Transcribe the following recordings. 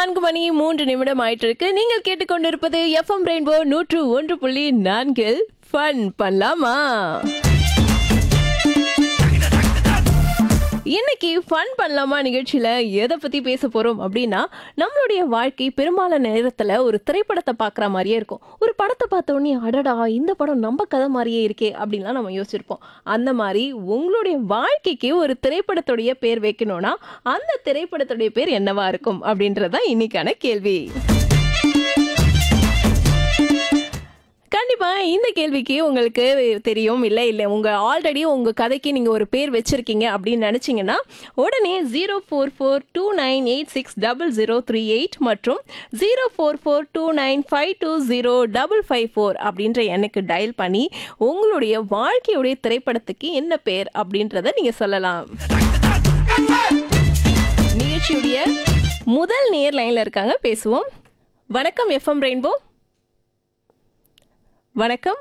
நான்கு மணி மூன்று நிமிடம் ஆயிட்டு இருக்கு நீங்கள் கேட்டுக்கொண்டிருப்பது எஃப்எம் ரெயின்போ நூற்று ஒன்று புள்ளி நான்கில் ஃபன் பண்ணலாமா இன்னைக்கு ஃபன் பண்ணலாமா நிகழ்ச்சியில எதை பத்தி பேச போறோம் அப்படின்னா நம்மளுடைய வாழ்க்கை பெரும்பாலான நேரத்துல ஒரு திரைப்படத்தை பார்க்குற மாதிரியே இருக்கும் ஒரு படத்தை பார்த்த உடனே அடடா இந்த படம் நம்ம கதை மாதிரியே இருக்கே அப்படின்லாம் நம்ம யோசிச்சிருப்போம் அந்த மாதிரி உங்களுடைய வாழ்க்கைக்கு ஒரு திரைப்படத்துடைய பேர் வைக்கணும்னா அந்த திரைப்படத்துடைய பேர் என்னவா இருக்கும் அப்படின்றதான் இன்னைக்கான கேள்வி கண்டிப்பா இந்த கேள்விக்கு உங்களுக்கு தெரியும் இல்லை இல்லை உங்க ஆல்ரெடி உங்க கதைக்கு நீங்க ஒரு பேர் வச்சிருக்கீங்க அப்படின்னு நினைச்சீங்கன்னா உடனே zero four four two nine eight six double zero three eight மற்றும் zero four four two nine five two zero double five four அப்படின்ற எண்ணுக்கு டயல் பண்ணி உங்களுடைய வாழ்க்கையுடைய திரைப்படத்துக்கு என்ன பேர் அப்படின்றத நீங்க சொல்லலாம் நிகழ்ச்சியுடைய முதல் நேர் லைன்ல இருக்காங்க பேசுவோம் வணக்கம் எஃப்எம் ரெயின்போ வணக்கம்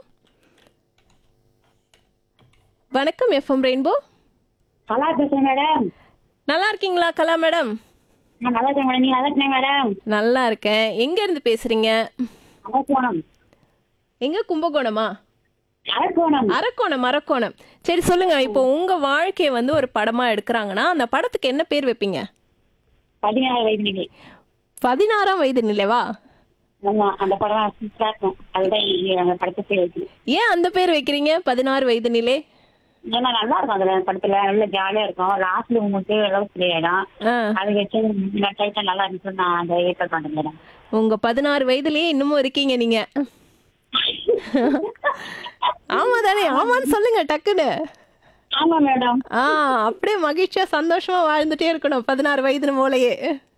வணக்கம் எஃப்எம் ரெயின்போ நல்லா பேசுறேன் மேடம் நல்லா இருக்கீங்களா கலா மேடம் நான் நல்லா இருக்கேன் மேடம் நீங்க நல்லா இருக்கீங்க மேடம் நல்லா இருக்கேன் எங்க இருந்து பேசுறீங்க அரக்கோணம் எங்க கும்பகோணமா அரக்கோணம் அரக்கோணம் அரக்கோணம் சரி சொல்லுங்க இப்போ உங்க வாழ்க்கைய வந்து ஒரு படமா எடுக்கிறாங்கன்னா அந்த படத்துக்கு என்ன பேர் வைப்பீங்க பதினாறு வயது நிலை பதினாறாம் வயது நிலைவா ஆமா அந்த படம் சூப்பரா இருக்கும் அதுதான் இங்க அந்த படத்தை பேர் வைக்கணும் ஏன் அந்த பேர் வைக்கிறீங்க பதினாறு வயது நிலை ஏன்னா நல்லா இருக்கும் அதுல படத்துல நல்ல ஜாலியா இருக்கும் லாஸ்ட்ல உங்களுக்கு லவ் பிளேயரும் ஆ, அது வச்சு டைட்டன் நல்லா இருந்துச்சு நான் அந்த ஏற்பாடு பண்ணேன் மேடம் உங்க பதினாறு வயதுலயே இன்னமும் இருக்கீங்க நீங்க ஆமா தானே ஆமான்னு சொல்லுங்க டக்குன்னு ஆமா மேடம் ஆ அப்படியே மகிழ்ச்சியா சந்தோஷமா வாழ்ந்துட்டே இருக்கணும் பதினாறு வயது போலயே